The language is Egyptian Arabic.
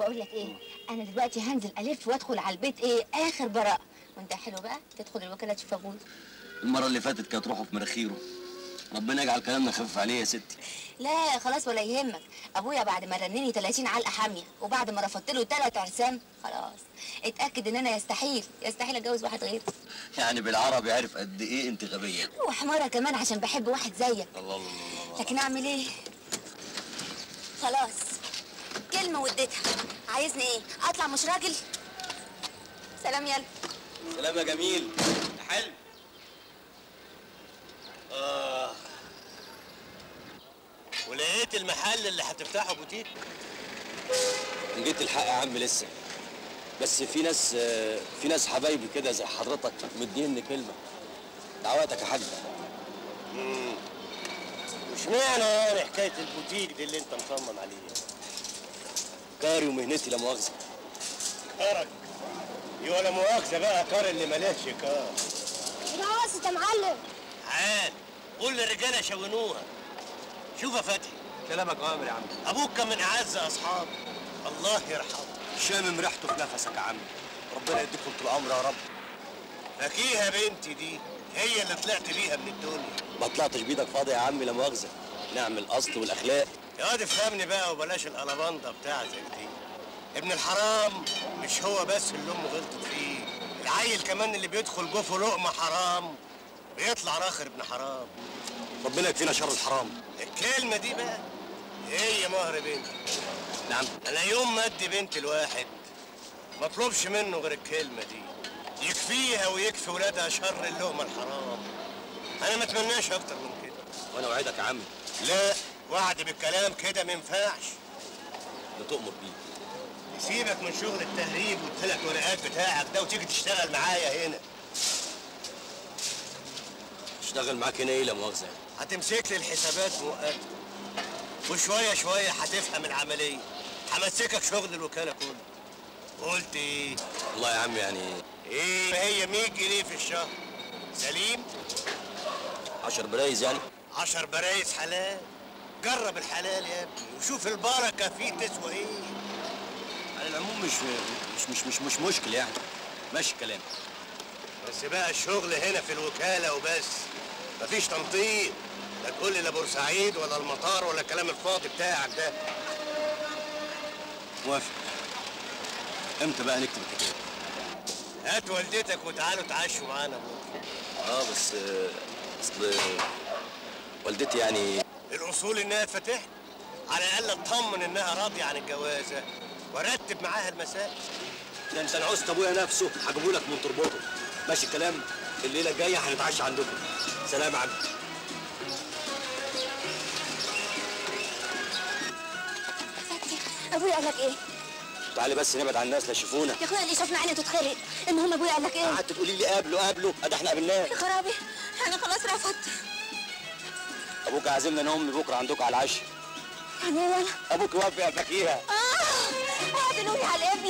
بقول لك ايه انا دلوقتي هنزل الف وادخل على البيت ايه اخر براءه وانت حلو بقى تدخل الوكاله تشوف ابويا المره اللي فاتت كانت روحه في مناخيره ربنا يجعل كلامنا خفيف عليه يا ستي لا خلاص ولا يهمك ابويا بعد ما رنني 30 علقه حاميه وبعد ما رفضت له ثلاث عرسان خلاص اتاكد ان انا يستحيل يستحيل اتجوز واحد غيرك يعني بالعربي عارف قد ايه انت غبيه وحماره كمان عشان بحب واحد زيك الله الله الله, الله. لكن اعمل ايه خلاص كلمه وديتها عايزني ايه اطلع مش راجل سلام يلا سلام يا جميل يا حلو آه. ولقيت المحل اللي هتفتحه بوتيك جيت الحق يا عم لسه بس في ناس آه، في ناس حبايبي كده زي حضرتك مديني كلمه دعواتك يا حاج مش معنى يعني حكايه البوتيك دي اللي انت مصمم عليها كاري ومهنتي لا مؤاخذه كارك دي ولا مؤاخذه بقى كار اللي ملهاش كار خلاص يا معلم عاد قول للرجاله شونوها شوف يا فتحي كلامك اوامر يا عم ابوك كان من اعز اصحابي الله يرحمه شامم ريحته في نفسك يا عم ربنا يديك طول العمر يا رب فكيها بنتي دي هي اللي طلعت بيها من الدنيا ما طلعتش بايدك فاضي يا عم لا مؤاخذه نعمل الاصل والاخلاق يا واد افهمني بقى وبلاش القلبانده بتاعتك دي ابن الحرام مش هو بس اللي امه غلطت فيه العيل كمان اللي بيدخل جوفه لقمه حرام بيطلع راخر ابن حرام ربنا يكفينا شر الحرام الكلمه دي بقى هي مهر بنتي نعم انا يوم ما ادي بنت الواحد ما اطلبش منه غير الكلمه دي يكفيها ويكفي ولادها شر اللقمه الحرام انا ما اتمناش اكتر من كده وانا اوعدك يا عم لا وعد بالكلام كده ما ينفعش لا تؤمر بيه سيبك من شغل التهريب والثلاث ورقات بتاعك ده وتيجي تشتغل معايا هنا اشتغل معاك هنا ايه لا مؤاخذه هتمسك لي الحسابات مؤقتا وشويه شويه هتفهم العمليه همسكك شغل الوكاله كله قلت ايه والله يا عم يعني ايه هي 100 جنيه في الشهر سليم 10 برايز يعني عشر برايز حلال جرب الحلال يا ابني وشوف البركه فيه تسوى ايه على العموم مش مش مش مش, مش مشكل يعني ماشي الكلام بس بقى الشغل هنا في الوكاله وبس مفيش تنطيط لا تقول لي لا بورسعيد ولا المطار ولا الكلام الفاضي بتاعك ده موافق امتى بقى نكتب الكتاب هات والدتك وتعالوا تعشوا معانا بكره اه بس آه، اصل والدتي يعني الاصول انها تفتح على الاقل اطمن انها راضيه عن الجوازه وارتب معاها المسائل ده انت عوزت ابويا نفسه هجيبه لك من تربطه ماشي الكلام الليله الجايه هنتعشى عندكم سلام يا عم فتحي ابويا قال لك ايه تعالي بس نبعد عن الناس لا يشوفونا يا اخويا اللي شافنا عيني تتخرق المهم ابويا قال لك ايه قعدت تقولي لي قابله قابله ادي احنا قابلناه يا خرابي انا خلاص رفضت ابوك عازمنا انا امي بكره عندكم على العشاء يعني انا ابوك وافق يا فكيها اه اعدلوني على الابن